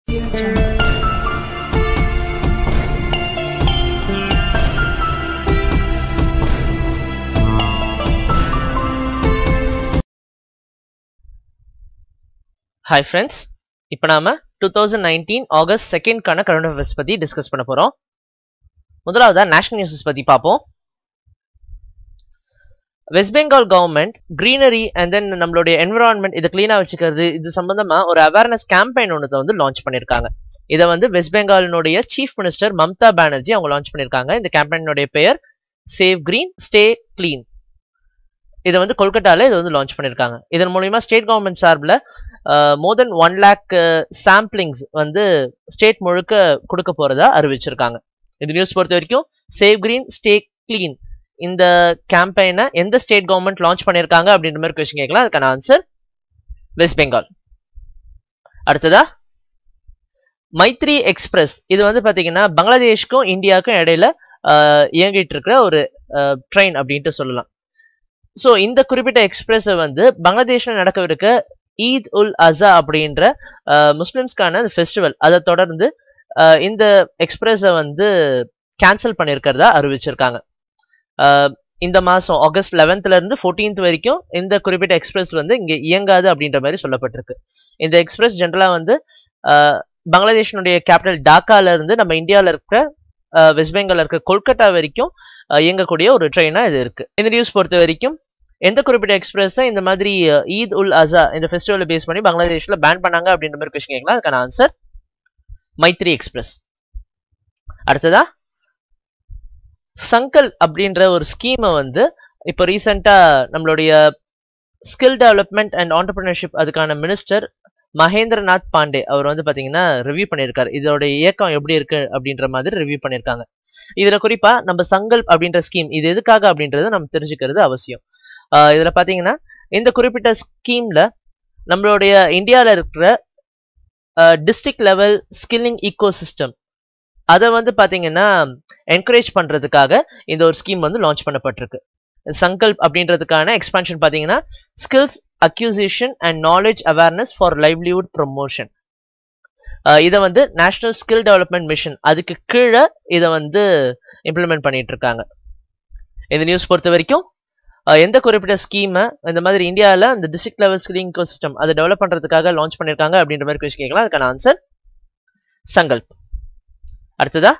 hi friends இப்போ நாம two thousand nineteen August செகண்ட்கான கரண்ட் அஃபேர்ஸ் பற்றி டிஸ்கஸ் பண்ண போகிறோம் முதலாவதா நேஷனல் நியூஸஸ் பற்றி பார்ப்போம் West Bengal government greenery and then நம்மளுடைய என்விரான்மெண்ட் இதை க்ளீனாக வச்சுக்கிறது இது சம்பந்தமாக ஒரு அவேர்னஸ் கேம்பெயின் ஒன்று வந்து லான்ச் பண்ணியிருக்காங்க இதை வந்து வெஸ்ட் பெங்காலினுடைய சீஃப் மினிஸ்டர் மம்தா பானர்ஜி அவங்க லான்ச் பண்ணியிருக்காங்க இந்த கேம்பெயினுடைய பெயர் சேவ் கிரீன் ஸ்டே க்ளீன் இதை வந்து கொல்கட்டாவில் இதை வந்து லான்ச் பண்ணியிருக்காங்க இதன் மூலியமா ஸ்டேட் கவர்மெண்ட் சார்பில் more than one lakh saplings வந்து ஸ்டேட் முழுக்க கொடுக்க போறதா அறிவிச்சிருக்காங்க இந்த நியூஸ் பொறுத்த வரைக்கும் சேவ் கிரீன் ஸ்டே கிளீன் இந்த கேம்பெயினை எந்த ஸ்டேட் கவர்மெண்ட் லான்ச் பண்ணியிருக்காங்க அப்படின்ற மாதிரி கொஸ்டின் கேட்கலாம் அதுக்கான ஆன்சர் வெஸ்ட் பெங்கால் அடுத்ததா மைத்ரி எக்ஸ்பிரஸ் இது வந்து பாத்தீங்கன்னா பங்களாதேஷ்க்கும் இந்தியாவுக்கும் இடையில இயங்கிட்டு இருக்கிற ஒரு ட்ரெயின் அப்படின்ட்டு சொல்லலாம் ஸோ இந்த குறிப்பிட்ட எக்ஸ்பிரஸை வந்து பங்களாதேஷில் நடக்கவிருக்க ஈத் உல் அசா அப்படின்ற முஸ்லிம்ஸ்க்கான ஃபெஸ்டிவல் அதை தொடர்ந்து இந்த எக்ஸ்பிரஸை வந்து கேன்சல் பண்ணியிருக்கிறதா அறிவிச்சிருக்காங்க இந்த மாதம் ஆகஸ்ட் லெவன்த்ல இருந்து ஃபோர்டீன்த் வரைக்கும் இந்த குறிப்பிட்ட எக்ஸ்பிரஸ் வந்து இங்கே இயங்காது அப்படின்ற மாதிரி சொல்லப்பட்டிருக்கு இந்த எக்ஸ்பிரஸ் ஜென்ரலாக வந்து பங்களாதேஷனுடைய கேபிட்டல் டாக்கால இருந்து நம்ம இந்தியாவில் இருக்கிற வெஸ்ட் பெங்கால் இருக்கிற கொல்கட்டா வரைக்கும் இயங்கக்கூடிய ஒரு ட்ரெயினாக இது இருக்கு இந்த நியூஸ் பொறுத்த வரைக்கும் எந்த குறிப்பிட்ட எக்ஸ்பிரஸ் இந்த மாதிரி ஈத் உல் அசா இந்த ஃபெஸ்டிவலை பேஸ் பண்ணி பங்களாதேஷ்ல பேன் பண்ணாங்க அப்படின்ற மாதிரி கொஸ்டின் கேட்கலாம் அதுக்கான ஆன்சர் மைத்ரி எக்ஸ்பிரஸ் அடுத்ததா சங்கல் அப்படின்ற ஒரு ஸ்கீமை வந்து இப்போ ரீசெண்டா நம்மளுடைய ஸ்கில் டெவலப்மெண்ட் அண்ட் ஆண்டர்பிரினர்ஷிப் அதுக்கான மினிஸ்டர் மகேந்திரநாத் பாண்டே அவர் வந்து பாத்தீங்கன்னா ரிவ்யூ பண்ணியிருக்காரு இதோட இயக்கம் எப்படி இருக்கு அப்படின்ற மாதிரி ரிவ்யூ பண்ணியிருக்காங்க இதுல குறிப்பா நம்ம சங்கல்ப் அப்படின்ற ஸ்கீம் இது எதுக்காக அப்படின்றத நம்ம தெரிஞ்சுக்கிறது அவசியம் இதுல பாத்தீங்கன்னா இந்த குறிப்பிட்ட ஸ்கீம்ல நம்மளுடைய இந்தியாவில் இருக்கிற district level skilling ecosystem அதை வந்து பாத்தீங்கன்னா என்கரேஜ் பண்றதுக்காக இந்த ஒரு ஸ்கீம் வந்து லான்ச் பண்ணப்பட்டிருக்கு சங்கல்ப் அப்படின்றதுக்கான எக்ஸ்பான்ஷன் பாத்தீங்கன்னா skills acquisition and knowledge awareness for livelihood promotion இதை வந்து நேஷனல் ஸ்கில் டெவலப்மெண்ட் மிஷன் அதுக்கு கீழே இதை வந்து இம்ப்ளிமெண்ட் பண்ணிட்டு இருக்காங்க இந்த நியூஸ் பொறுத்த வரைக்கும் எந்த குறிப்பிட்ட ஸ்கீமை இந்த மாதிரி இந்தியாவில் இந்த டிஸ்ட்ரிக்ட் லெவல் ஸ்கில்லிங் சிஸ்டம் அதை டெவலப் பண்ணுறதுக்காக லான்ச் பண்ணியிருக்காங்க அப்படின்ற மாதிரி கொஸ்டின் கேட்கலாம் அதுக்கான ஆன்சர் சங்கல்ப் அடுத்ததா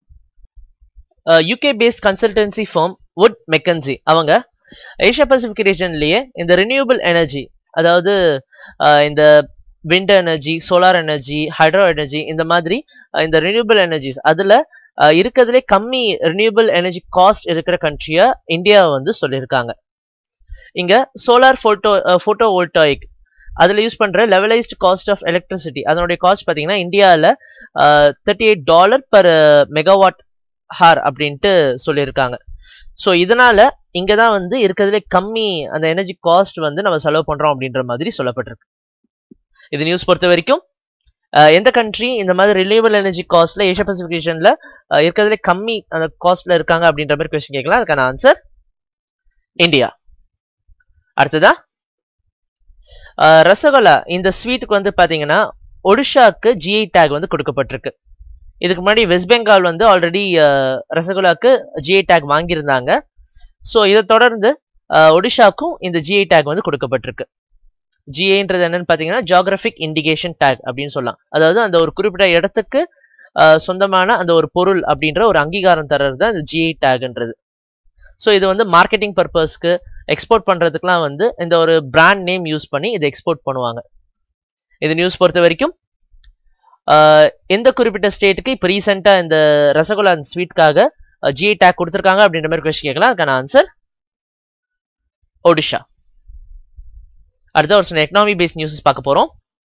UK based consultancy firm Wood Mackenzie அவங்க ஏஷியா பசிபிக் ரீஜன்லேயே இந்த ரினியூபிள் எனர்ஜி அதாவது இந்த wind energy solar energy hydro energy இந்த மாதிரி இந்த ரினியூபிள் எனர்ஜிஸ் அதில் இருக்கிறதுலே கம்மி ரினியூபிள் எனர்ஜி காஸ்ட் இருக்கிற கண்ட்ரியா இந்தியா வந்து சொல்லியிருக்காங்க இங்க சோலார் போட்டோ போட்டோ வோல்டாயிக் அதில் யூஸ் பண்ற லெவலைஸ்ட் காஸ்ட் ஆஃப் எலக்ட்ரிசிட்டி அதனுடைய காஸ்ட் பார்த்தீங்கன்னா இந்தியாவில் thirty eight dollar per megawatt hour அப்படின்ட்டு சொல்லியிருக்காங்க ஸோ இதனால இங்கே தான் வந்து இருக்கிறதுலே கம்மி அந்த எனர்ஜி காஸ்ட் வந்து நம்ம செலவு பண்றோம் அப்படின்ற மாதிரி சொல்லப்பட்டிருக்கு இது நியூஸ் பொறுத்த வரைக்கும் எந்த கண்ட்ரி இந்த மாதிரி ரினியூவல் எனர்ஜி காஸ்ட்ல ஏஷியா பசிபிக் ரீஜன்ல இருக்கிறதுல கம்மி அந்த காஸ்ட்ல இருக்காங்க அப்படின்ற மாதிரி கொஸ்டின் கேட்கலாம் அதுக்கான ஆன்சர் இந்தியா அடுத்ததா ரசகுல்லா இந்த ஸ்வீட்டுக்கு வந்து பாத்தீங்கன்னா ஒடிஷாக்கு ஜிஐ டேக் வந்து கொடுக்கப்பட்டிருக்கு இதுக்கு முன்னாடி வெஸ்ட் பெங்கால் வந்து ஆல்ரெடி ரசகுல்லாக்கு ஜிஐ டேக் வாங்கியிருந்தாங்க ஸோ இதை தொடர்ந்து ஒடிஷாக்கும் இந்த ஜிஐ டேக் வந்து கொடுக்கப்பட்டிருக்கு ஜிஏன்றது என்னன்னு பார்த்தீங்கன்னா ஜியாகிரபிக் இண்டிகேஷன் டேக் அப்படின்னு சொல்லலாம் அதாவது அந்த ஒரு குறிப்பிட்ட இடத்துக்கு சொந்தமான அந்த ஒரு பொருள் அப்படின்ற ஒரு அங்கீகாரம் தர்றது தான் இந்த ஜிஐ டேக்ன்றது ஸோ இது வந்து மார்க்கெட்டிங் பர்பஸ்க்கு எக்ஸ்போர்ட் பண்ணுறதுக்குலாம் வந்து இந்த ஒரு பிராண்ட் நேம் யூஸ் பண்ணி இதை எக்ஸ்போர்ட் பண்ணுவாங்க இது நியூஸ் பொறுத்த வரைக்கும் எந்த குறிப்பிட்ட ஸ்டேட்டுக்கு இப்போ ரீசெண்டாக இந்த ரசகுல்லா ஸ்வீட்காக ஜிஐ டேக் கொடுத்துருக்காங்க அப்படின்ற மாதிரி கொஸ்டின் கேட்கலாம் அதுக்கான ஆன்சர் ஒடிஷா அடுத்த ஒரு சில எக்கனாமி பேஸ்ட் நியூஸஸ் பார்க்க போறோம்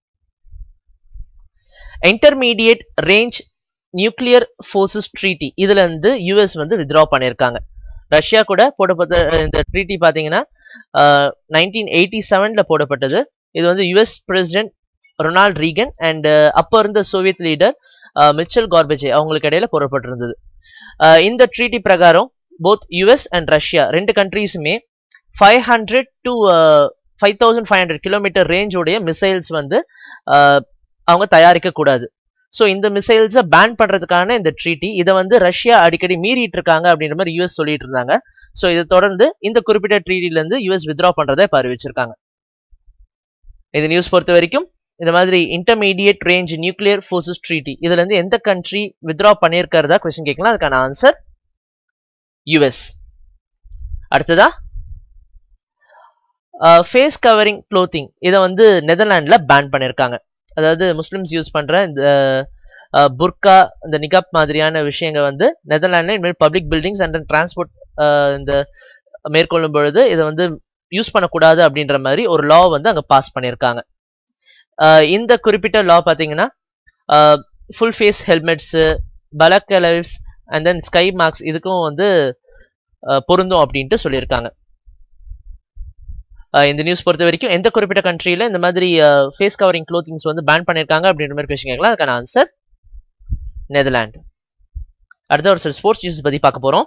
intermediate range nuclear forces treaty இதுல இருந்து யூஎஸ் வந்து வித்ரா பண்ணியிருக்காங்க ரஷ்யா கூட போடப்பட்ட இந்த ட்ரீட்டி பார்த்தீங்கன்னா நைன்டீன் எயிட்டி செவன்ல போடப்பட்டது இது வந்து US president Ronald Reagan and அப்போ இருந்த சோவியத் லீடர் மிச்சல் கார்பேஜே அவங்களுக்கு இடையில போடப்பட்டிருந்தது இந்த ட்ரீட்டி பிரகாரம் போத் யுஎஸ் அண்ட் ரஷ்யா ரெண்டு கண்ட்ரீஸுமே five hundred to five thousand five hundred kilometre range உடைய மிசைல்ஸ் வந்து அவங்க தயாரிக்க கூடாது ஸோ இந்த மிசைல்ஸை பேன் பண்றதுக்கான இந்த ட்ரீட்டி இதை வந்து ரஷ்யா அடிக்கடி மீறிட்டு இருக்காங்க அப்படின்ற மாதிரி யூஎஸ் சொல்லிட்டு இருந்தாங்க ஸோ இதை தொடர்ந்து இந்த குறிப்பிட்ட ட்ரீட்டில இருந்து யூஎஸ் வித்ரா பண்றதை இப்ப அறிவிச்சிருக்காங்க இந்த நியூஸ் பொறுத்த வரைக்கும் இந்த மாதிரி intermediate range nuclear forces treaty இதுல இருந்து எந்த கண்ட்ரி வித்ரா பண்ணியிருக்கிறதா கொஸ்டின் கேட்கலாம் அதுக்கான ஆன்சர் யுஎஸ் அடுத்ததா ஃபேஸ் கவரிங் க்ளோத்திங் இதை வந்து நெதர்லாண்டில் பேன் பண்ணியிருக்காங்க அதாவது முஸ்லிம்ஸ் யூஸ் பண்ற இந்த புர்கா இந்த நிகாப் மாதிரியான விஷயங்கள் வந்து நெதர்லாண்டில் இனிமேல் பப்ளிக் பில்டிங்ஸ் அண்ட் டிரான்ஸ்போர்ட் இந்த மேற்கொள்ளும் பொழுது இதை வந்து யூஸ் பண்ணக்கூடாது அப்படின்ற மாதிரி ஒரு லா வந்து அங்கே பாஸ் பண்ணியிருக்காங்க இந்த குறிப்பிட்ட லா பார்த்தீங்கன்னா ஃபுல் ஃபேஸ் ஹெல்மெட்ஸு பலக் lives and then ski masks இதுக்கும் வந்து பொருந்தும் அப்படின்ட்டு சொல்லியிருக்காங்க இந்த நியூஸ் பொறுத்த வரைக்கும் எந்த குறிப்பிட்ட கண்ட்ரியில் இந்த மாதிரி ஃபேஸ் கவரிங் க்ளோத்திங்ஸ் வந்து பேன் பண்ணியிருக்காங்க அப்படின்ற மாதிரி கொஸ்டின் கேட்கலாம் அதுக்கான ஆன்சர் நெதர்லாண்ட் அடுத்த ஒரு சில ஸ்போர்ட்ஸ் நியூஸ் பற்றி பார்க்க போகிறோம்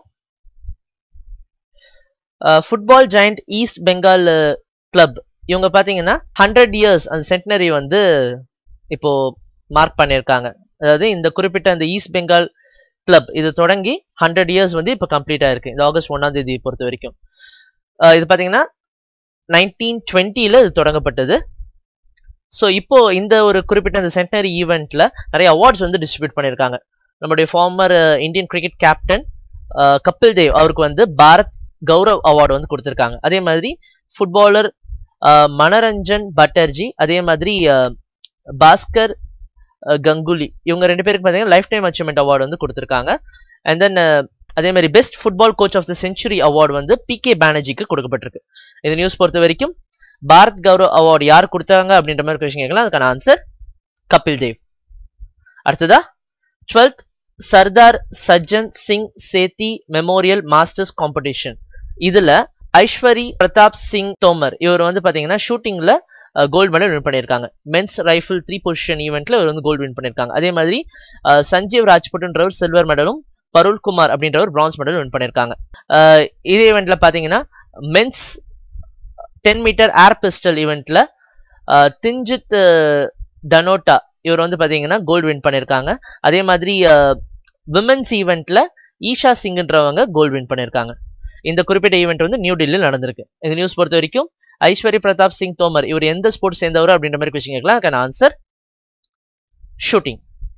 football giant East Bengal club இவங்க பார்த்தீங்கன்னா ஹண்ட்ரட் இயர்ஸ் அந்த சென்டினரி வந்து இப்போ மார்க் பண்ணியிருக்காங்க அதாவது இந்த குறிப்பிட்ட அந்த ஈஸ்ட் பெங்கால் கிளப் இது தொடங்கி ஹண்ட்ரட் இயர்ஸ் வந்து இப்போ கம்ப்ளீட் ஆயிருக்கு இந்த ஆகஸ்ட் ஒன்றாம் தேதி பொறுத்த வரைக்கும் இது பார்த்தீங்கன்னா நைன்டீன் டுவெண்ட்டியில் இது தொடங்கப்பட்டது ஸோ இப்போ இந்த ஒரு குறிப்பிட்ட இந்த சென்டனரி ஈவெண்ட்ல நிறைய அவார்ட்ஸ் வந்து டிஸ்ட்ரிபியூட் பண்ணியிருக்காங்க நம்முடைய former Indian cricket captain Kapil Dev அவருக்கு வந்து பாரத் கௌரவ் அவார்டு வந்து கொடுத்துருக்காங்க அதே மாதிரி ஃபுட்பாலர் மனரஞ்சன் பட்டர்ஜி அதே மாதிரி பாஸ்கர் கங்குலி இவங்க ரெண்டு பேருக்கு பார்த்தீங்கன்னா லைஃப் டைம் அச்சீவ்மெண்ட் அவார்டு வந்து கொடுத்துருக்காங்க அண்ட் தென் அதே மாதிரி best football coach of the century award வந்து பி கே பானர்ஜிக்கு கொடுக்கப்பட்டிருக்கு இந்த நியூஸ் பொறுத்த வரைக்கும் பாரத் கௌரவ் அவார்டு யார் கொடுத்தாங்க அப்படின்ற மாதிரி கொஸ்டின் கேட்கலாம் அதுக்கான ஆன்சர் கபில் தேவ் அடுத்ததா டுவெல்த் சர்தார் சஜ்ஜன் சிங் சேத்தி மெமோரியல் மாஸ்டர்ஸ் காம்படிஷன் இதுல ஐஸ்வரி பிரதாப் சிங் தோமர் இவர் வந்து பாத்தீங்கன்னா ஷூட்டிங்ல கோல்டு மெடல் வின் பண்ணியிருக்காங்க மென்ஸ் ரைஃபிள் த்ரீ பொசிஷன் ஈவெண்ட்ல இவர் வந்து கோல்டு வின் பண்ணியிருக்காங்க அதே மாதிரி சஞ்சீவ் ராஜ்புட்ன்றவர் சில்வர் மெடலும் பருள் குமார் அப்படின்றவர் பிரான்ஸ் மெடல் வின் பண்ணியிருக்காங்க இதே ஈவெண்ட்ல பாத்தீங்கன்னா men's ten metre air pistol ஈவெண்ட்ல திஞ்சித் தனோட்டா இவர் வந்து பாத்தீங்கன்னா கோல்டு வின் பண்ணியிருக்காங்க அதே மாதிரி விமென்ஸ் ஈவெண்ட்ல ஈஷா சிங்ன்றவங்க கோல்டு வின் பண்ணியிருக்காங்க இந்த குறிப்பிட்ட ஈவெண்ட் வந்து நியூ டெல்லியில் நடந்திருக்கு இந்த நியூஸ் பொறுத்த வரைக்கும் ஐஸ்வரி பிரதாப் சிங் தோமர் இவர் எந்த ஸ்போர்ட்ஸ் சேர்ந்தவர் அப்படின்ற மாதிரி கொஸ்டின் கேட்கலாம் அதுக்கான ஆன்சர் ஷூட்டிங்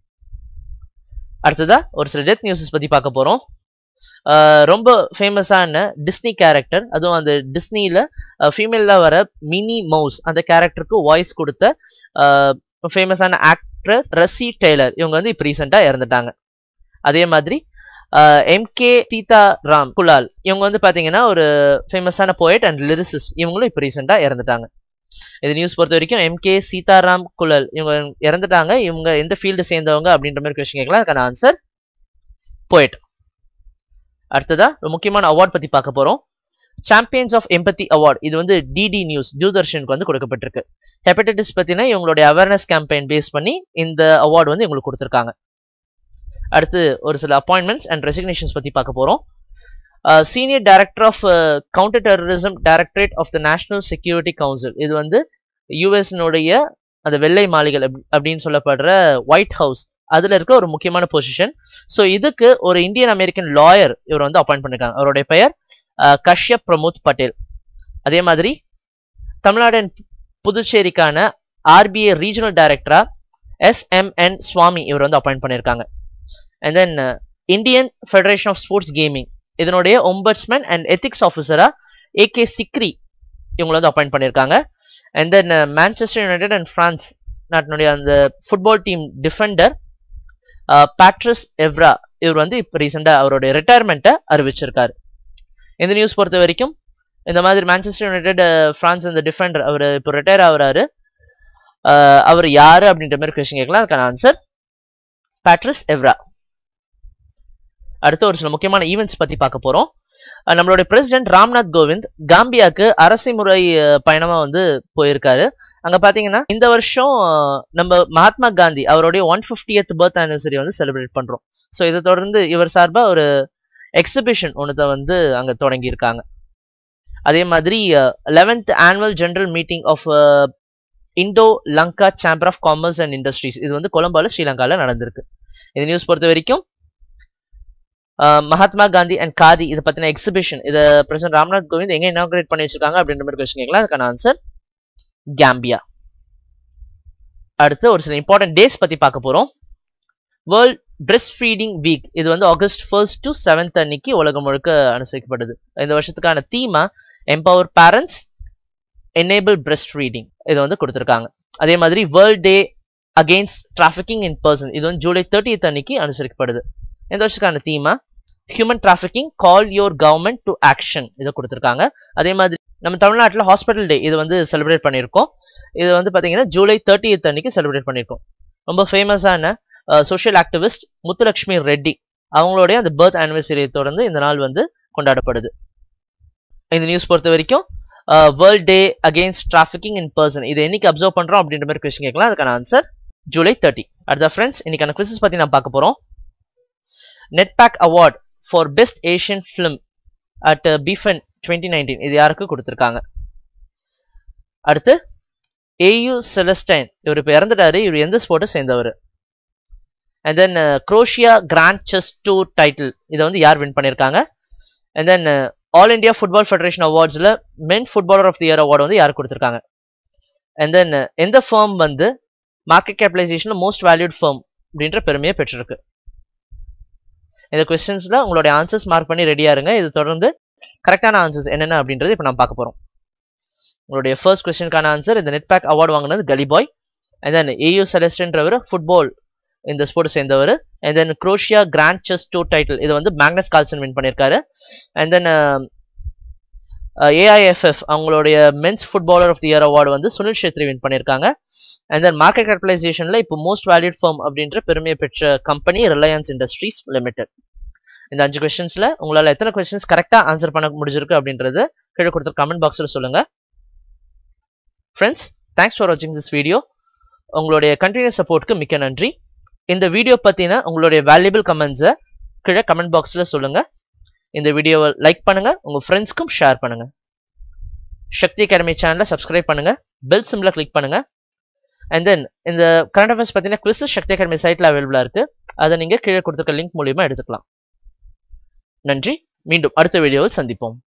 அடுத்ததா ஒரு சில டெத் நியூஸஸ் பத்தி பார்க்க போறோம் ரொம்ப ஃபேமஸான டிஸ்னி கேரக்டர் அதுவும் அந்த டிஸ்னியில் ஃபீமேலில் வர மினி மவுஸ் அந்த கேரக்டருக்கு வாய்ஸ் கொடுத்த ஃபேமஸான ஆக்டர் ரசி டெய்லர் இவங்க வந்து இப்போ ரீசெண்டாக இறந்துட்டாங்க அதே மாதிரி எம்கே சீதா ராம் குலால் இவங்க வந்து பார்த்தீங்கன்னா ஒரு ஃபேமஸான போயட் அண்ட் லிரிசிஸ்ட் இவங்களும் இப்போ ரீசெண்டாக இறந்துட்டாங்க இது நியூஸ் பொறுத்த வரைக்கும் எம்கே சீதாராம் குலல் இவங்க இறந்துட்டாங்க இவங்க எந்த ஃபீல்டு சேர்ந்தவங்க அப்படின்ற மாதிரி கொஸ்டின் கேட்கலாம் அதுக்கான ஆன்சர் போயட் அடுத்ததா ஒரு முக்கியமான அவார்ட் பத்தி பார்க்க போறோம் சாம்பியன்ஸ் ஆஃப் எம்பத்தி அவார்ட் இது வந்து டிடி நியூஸ் தூர்தர்ஷனுக்கு வந்து கொடுக்கப்பட்டிருக்கு ஹெப்படைட்டிஸ் பத்தின இவங்களுடைய அவேர்னஸ் கேம்பெயின் பேஸ் பண்ணி இந்த அவார்டு வந்து இவங்களுக்கு கொடுத்துருக்காங்க அடுத்து ஒரு சில அப்பாயின்மெண்ட்ஸ் அண்ட் ரெசிக்னேஷன்ஸ் பத்தி பார்க்க போறோம் senior director of counter terrorism directorate of the National Security Council இது வந்து யூஎஸ்னுடைய அந்த வெள்ளை மாளிகை அப்படின்னு சொல்லப்படுற ஒயிட் ஹவுஸ் அதுல இருக்க ஒரு முக்கியமான பொசிஷன் ஸோ இதுக்கு ஒரு இந்தியன் அமெரிக்கன் லாயர் இவர் வந்து அப்பாயிண்ட் பண்ணிருக்காங்க அவருடைய பெயர் கஷ்யப் பிரமோத் பட்டேல் அதே மாதிரி தமிழ்நாடு புதுச்சேரிக்கான ஆர்பிஐ ரீஜனல் டைரக்டரா எஸ் எம் என் சுவாமி இவர் வந்து அப்பாயிண்ட் பண்ணியிருக்காங்க and then Indian Federation of Sports Gaming இதனுடைய ஒம்பட்ஸ்மேன் அண்ட் எத்திக்ஸ் ஆஃபீஸரா ஏ கே சிக்ரி இவங்களை வந்து அப்பாயிண்ட் பண்ணியிருக்காங்க and then Manchester United and France நாட்டினுடைய அந்த football team defender Patrice Evra இவர் வந்து இப்போ ரீசெண்டாக அவருடைய ரிட்டையர்மெண்ட்டை அறிவிச்சிருக்காரு இந்த நியூஸ் பொறுத்த வரைக்கும் இந்த மாதிரி மேன்செஸ்டர் யுனைடெட் பிரான்ஸ் இந்த டிஃபெண்டர் அவர் இப்போ ரிட்டையர் ஆகுறாரு அவர் யாரு அப்படின்ற மாதிரி கொஸ்டின் கேட்கலாம் அதுக்கான ஆன்சர் பேட்ரிஸ் எவ்ரா அடுத்து ஒரு சில முக்கியமான ஈவெண்ட்ஸ் பத்தி பார்க்க போறோம் நம்மளுடைய பிரசிடென்ட் ராம்நாத் கோவிந்த் காம்பியாக்கு அரசு முறை பயணமா வந்து போயிருக்காரு அங்க பாத்தீங்கன்னா இந்த வருஷம் நம்ம மகாத்மா காந்தி அவருடைய ஒன் பிப்டியத் பர்த் ஆனிவர்சரி வந்து செலிப்ரேட் பண்றோம் ஸோ இதை தொடர்ந்து இவர் சார்பா ஒரு எக்ஸிபிஷன் ஒன்றத்தை வந்து அங்க தொடங்கியிருக்காங்க அதே மாதிரி eleventh annual general meeting of Indo Lanka chamber of commerce and industries இது வந்து கொலம்பால ஸ்ரீலங்கால நடந்திருக்கு இந்த நியூஸ் பொறுத்த வரைக்கும் மகாத்மா காந்தி அண்ட் காதி இதை பத்தின எக்ஸிபிஷன் இதை பிரசிடன்ட் ராம்நாத் கோவிந்த் எங்க இனாகிரேட் பண்ணி வச்சிருக்காங்க அப்படின்ற மாதிரி கொஸ்டின் கேட்கலாம் அதுக்கான ஆன்சர் கேம்பியா அடுத்து ஒரு சில இம்பார்ட்டன்ட் டேஸ் பத்தி பார்க்க போறோம் வேர்ல்ட் பிரெஸ்ட் ஃபீடிங் வீக் இது வந்து ஆகஸ்ட் ஃபர்ஸ்ட் டு செவன்த் அன்னைக்கு உலகம் முழுக்க அனுசரிக்கப்படுது இந்த வருஷத்துக்கான தீமா empower parents enable breastfeeding இது வந்து கொடுத்துருக்காங்க அதே மாதிரி world day against trafficking in person இது வந்து ஜூலை தேர்ட்டியத் அன்னைக்கு அனுசரிக்கப்படுது இந்த வருஷத்துக்கான தீமா human trafficking call your government to action இதை கொடுத்துருக்காங்க அதே மாதிரி நம்ம தமிழ்நாட்டில் ஹாஸ்பிட்டல் டே இது வந்து செலிப்ரேட் பண்ணியிருக்கோம் இது வந்து பார்த்தீங்கன்னா ஜூலை தேர்ட்டியத் அன்னைக்கு செலிப்ரேட் பண்ணியிருக்கோம் ரொம்ப ஃபேமஸான சோஷியல் ஆக்டிவிஸ்ட் முத்துலட்சுமி ரெட்டி அவங்களுடைய அந்த பர்த் ஆனிவர்சரியை தொடர்ந்து இந்த நாள் வந்து கொண்டாடப்படுது இந்த நியூஸ் பொறுத்த வரைக்கும் world day against trafficking in person இதை என்னைக்கு அப்சர்வ் பண்ணுறோம் அப்படின்ற மாதிரி கொஸ்டின் கேட்கலாம் அதுக்கான ஆன்சர் ஜூலை தேர்ட்டி அடுத்த ஃப்ரெண்ட்ஸ் இன்னைக்கான குவிசஸ் பற்றி நான் பார்க்க போகிறோம் NETPAC award for best Asian film at BIFAN twenty nineteen இது யாருக்கு கொடுத்துருக்காங்க அடுத்து ஏயு செலஸ்டைன் இவர் இப்போ இறந்துட்டாரு இவர் எந்த ஸ்போர்ட்டை சேர்ந்தவர் and then Croatia grand chess tour title இதை வந்து யார் வின் பண்ணியிருக்காங்க and then all India football federation அவார்ட்ஸில் men footballer of the year award வந்து யார் கொடுத்துருக்காங்க அண்ட் தென் எந்த ஃபேம் வந்து மார்க்கெட் கேபிடலைசேஷனில் மோஸ்ட் வேல்யூட் ஃபேம் அப்படின்ற பெருமையை பெற்றிருக்கு இந்த கொஸ்டின்ஸில் உங்களுடைய ஆன்சர்ஸ் மார்க் பண்ணி ரெடியாக இருங்க இது தொடர்ந்து கரெக்டான ஆன்சர்ஸ் என்னென்ன அப்படின்றது இப்போ நம்ம பார்க்க போகிறோம் உங்களுடைய ஃபர்ஸ்ட் கொஸ்டினுக்கான ஆன்சர் இந்த நெட் பேக் அவார்டு வாங்கினது கலிபாய் அண்ட் தென் ஏயு செலஸ்டன்றவர் ஃபுட்பால் இந்த ஸ்போர்ட் சேர்ந்தவர் and then Croatia grand chess tour title இது வந்து மேக்னஸ் கால்சன் வின் பண்ணியிருக்காரு அண்ட் தென் ஏஐஎஃப்எஃப் அவங்களுடைய men's footballer of the year award வந்து சுனில் ஷேத்ரி வின் பண்ணியிருக்காங்க அண்ட் தென் மார்க்கெட் கேபிடலைசேஷனில் இப்போ மோஸ்ட் வேல்யூட் ஃபார்ம் அப்படின்ற பெருமையை பெற்ற கம்பெனி ரிலையன்ஸ் இண்டஸ்ட்ரீஸ் லிமிடெட் இந்த அஞ்சு கொஸ்டின்ஸில் உங்களால் எத்தனை கொஸ்டின்ஸ் கரெக்டாக ஆன்சர் பண்ண முடிஞ்சிருக்கு அப்படின்றது கீழே கொடுத்த கமெண்ட் பாக்ஸில் சொல்லுங்கள் ஃப்ரெண்ட்ஸ் தேங்க்ஸ் ஃபார் வாட்சிங் திஸ் வீடியோ உங்களுடைய கண்டினியூஸ் சப்போர்ட்க்கு மிக்க நன்றி இந்த வீடியோ பற்றின உங்களுடைய வேல்யூபிள் கமெண்ட்ஸை கீழே கமெண்ட் பாக்ஸில் சொல்லுங்கள் இந்த வீடியோவை லைக் பண்ணுங்கள் உங்கள் ஃப்ரெண்ட்ஸ்க்கும் ஷேர் பண்ணுங்கள் சக்தி அகாடமி சேனலை சப்ஸ்கிரைப் பண்ணுங்கள் பெல் சிம்பிளை கிளிக் பண்ணுங்கள் அண்ட் தென் இந்த கரண்ட் அஃபேர்ஸ் பார்த்தீங்கன்னா குவிஸ் சக்தி அகாடமி சைட்டில் அவைலபிளாக இருக்குது அதை நீங்கள் கீழே கொடுத்துருக்க லிங்க் மூலியமாக எடுத்துக்கலாம் நன்றி மீண்டும் அடுத்த வீடியோவில் சந்திப்போம்